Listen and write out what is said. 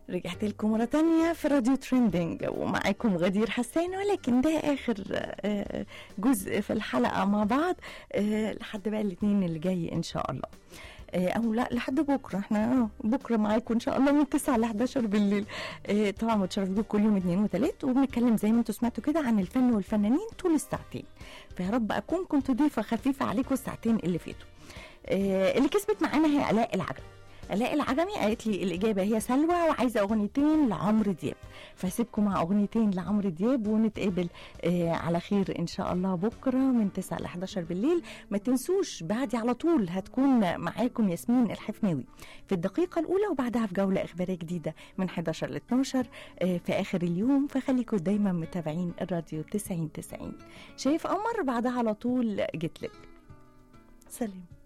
رجعت لكم مرة تانية في راديو تريندينج ومعاكم غدير حسان ولكن ده آخر آه، جزء في الحلقة مع بعض آه، لحد بقى الاثنين اللي جاي إن شاء الله آه، او لا لحد بكره احنا بكره معاكم ان شاء الله من 9 ل 11 بالليل آه، طبعا بتشرف بيكم كل يوم اثنين وثلاث وبنتكلم زي ما انتم سمعتوا كده عن الفن والفنانين طول الساعتين فيا رب اكون كنت ضيفه خفيفه عليكم الساعتين اللي فاتوا آه، اللي كسبت معانا هي الاء العجب الاء العجمي قالت لي الاجابه هي سلوى وعايزه اغنيتين لعمرو دياب فاسيبكم مع اغنيتين لعمرو دياب ونتقابل آه على خير ان شاء الله بكره من 9 ل 11 بالليل ما تنسوش بعدي على طول هتكون معاكم ياسمين الحفناوي في الدقيقه الاولى وبعدها في جوله اخباريه جديده من 11 ل 12 آه في اخر اليوم فخليكم دايما متابعين الراديو 90 90 شايف قمر بعدها على طول جيت لك سلام